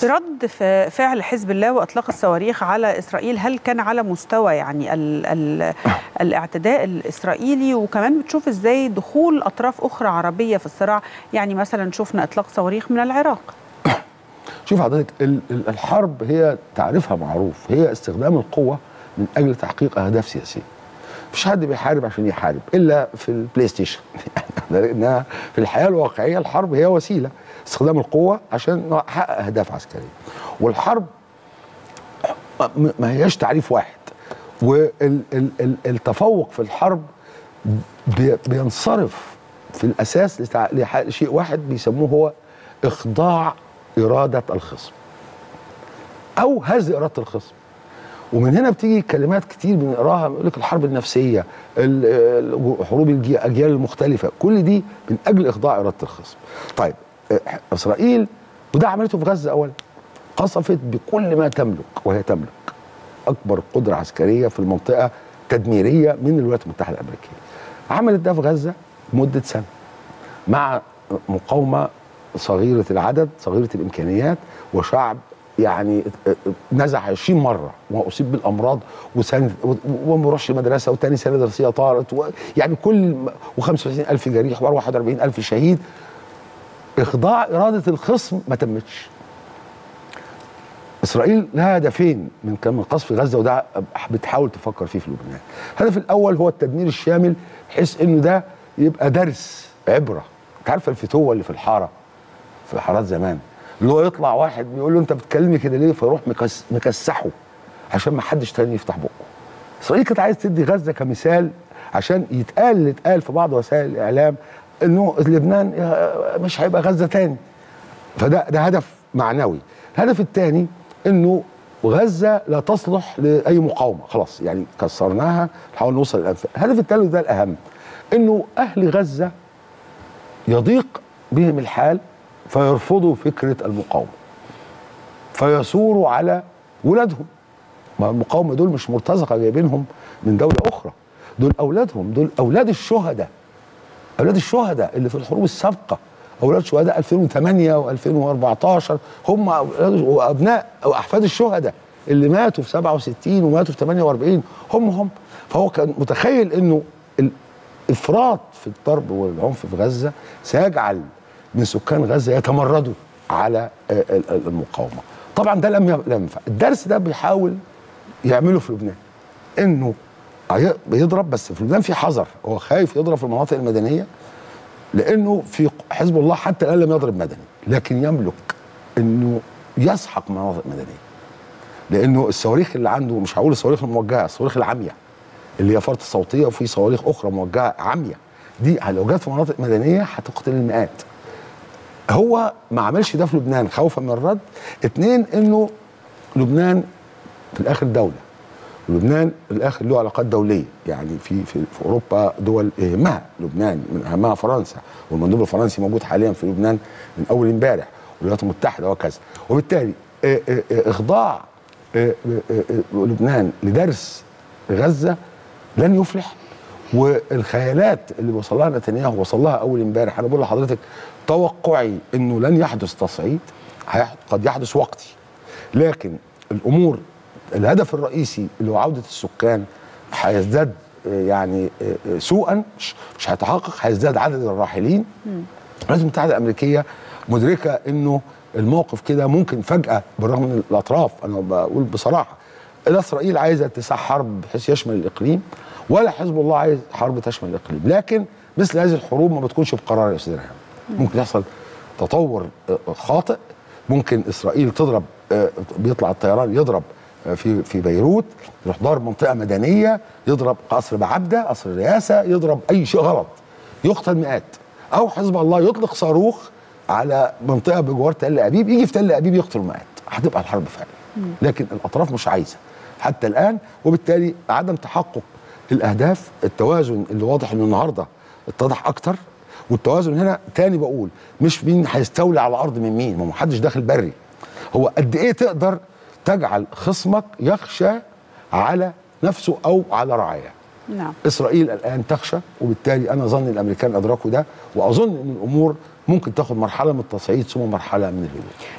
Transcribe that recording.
رد في فعل حزب الله واطلاق الصواريخ على اسرائيل هل كان على مستوى يعني ال ال الاعتداء الاسرائيلي وكمان بتشوف ازاي دخول اطراف اخرى عربيه في الصراع يعني مثلا شفنا اطلاق صواريخ من العراق شوف حضرتك الحرب هي تعريفها معروف هي استخدام القوه من اجل تحقيق اهداف سياسيه مفيش حد بيحارب عشان يحارب الا في البلاي ستيشن لانها في الحياه الواقعيه الحرب هي وسيله استخدام القوه عشان نحقق اهداف عسكريه والحرب ما هياش تعريف واحد والتفوق في الحرب بينصرف في الاساس لشيء واحد بيسموه هو اخضاع اراده الخصم او هز اراده الخصم ومن هنا بتيجي كلمات كتير بنقراها يقول لك الحرب النفسيه حروب الاجيال المختلفه كل دي من اجل اخضاع اراده الخصم طيب اسرائيل وده عملته في غزه اولا قصفت بكل ما تملك وهي تملك اكبر قدره عسكريه في المنطقه تدميريه من الولايات المتحده الامريكيه عملت ده في غزه مده سنه مع مقاومه صغيره العدد صغيره الامكانيات وشعب يعني نزح 20 مره واصيب بالامراض وسنه وما بيروحش المدرسه وتاني سنه دراسيه طارت و يعني كل و25000 جريح و41000 شهيد اخضاع اراده الخصم ما تمتش اسرائيل لها هدفين من كان من قصف غزه وده بتحاول تفكر فيه في لبنان الهدف الاول هو التدمير الشامل بحيث انه ده يبقى درس عبره انت عارفه الفتوه اللي في الحاره في الحارات زمان اللي هو يطلع واحد بيقول له انت بتكلمني كده ليه فيروح مكس مكسحه عشان ما حدش تاني يفتح بقه اسرائيل كانت عايز تدي غزه كمثال عشان يتقال اللي اتقال في بعض وسائل الاعلام انه لبنان مش هيبقى غزه تاني فده ده هدف معنوي الهدف الثاني انه غزه لا تصلح لاي مقاومه خلاص يعني كسرناها نحاول نوصل للانفاق الهدف الثالث ده الاهم انه اهل غزه يضيق بهم الحال فيرفضوا فكره المقاومه فيثوروا على ولادهم ما المقاومه دول مش مرتزقه جايبينهم من دوله اخرى دول اولادهم دول اولاد الشهداء اولاد الشهداء اللي في الحروب السابقه اولاد شهداء 2008 و2014 هم وابناء واحفاد الشهداء اللي ماتوا في 67 وماتوا في 48 هم هم فهو كان متخيل انه الافراط في الضرب والعنف في غزه سيجعل من سكان غزه يتمردوا على المقاومه طبعا ده لم ينفع الدرس ده بيحاول يعمله في لبنان انه بيضرب بس في لبنان في حذر هو خايف يضرب في المناطق المدنيه لانه في حزب الله حتى الان لم يضرب مدني لكن يملك انه يسحق مناطق مدنيه لانه الصواريخ اللي عنده مش هقول الصواريخ الموجهه الصواريخ العاميه اللي هي فرط صوتيه وفي صواريخ اخرى موجهه عاميه دي لو جت في مناطق مدنيه هتقتل المئات هو ما عملش ده في لبنان خوفا من الرد اتنين انه لبنان في الاخر دوله لبنان الاخر له علاقات دوليه يعني في في, في اوروبا دول يهمها لبنان من اهمها فرنسا والمندوب الفرنسي موجود حاليا في لبنان من اول امبارح والولايات المتحده وكذا وبالتالي اخضاع لبنان لدرس غزه لن يفلح والخيالات اللي وصل لها نتنياهو وصل لها اول امبارح انا بقول لحضرتك توقعي انه لن يحدث تصعيد قد يحدث وقتي لكن الامور الهدف الرئيسي اللي هو عوده السكان هيزداد يعني سوءا مش هيتحقق هيزداد عدد الراحلين الولايات المتحده الامريكيه مدركه انه الموقف كده ممكن فجاه بالرغم من الاطراف انا بقول بصراحه لا اسرائيل عايزه اتساع حرب بحيث يشمل الاقليم ولا حزب الله عايز حرب تشمل الاقليم لكن مثل هذه الحروب ما بتكونش بقرار يا استاذ ممكن يحصل تطور خاطئ ممكن اسرائيل تضرب بيطلع الطيران يضرب في في بيروت يروح ضارب منطقه مدنيه يضرب قصر بعبده قصر الرئاسه يضرب اي شيء غلط يقتل مئات او حزب الله يطلق صاروخ على منطقه بجوار تل ابيب يجي في تل ابيب يقتل مئات هتبقى الحرب فعلا لكن الاطراف مش عايزه حتى الان وبالتالي عدم تحقق الاهداف التوازن اللي واضح انه النهارده اتضح اكتر والتوازن هنا تاني بقول مش مين هيستولي على الارض من مين ما حدش داخل بري هو قد ايه تقدر تجعل خصمك يخشى على نفسه او على رعاياه نعم اسرائيل الان تخشى وبالتالي انا اظن الامريكان ادركوا ده واظن ان الامور ممكن تاخد مرحله من التصعيد ثم مرحله من الهدوء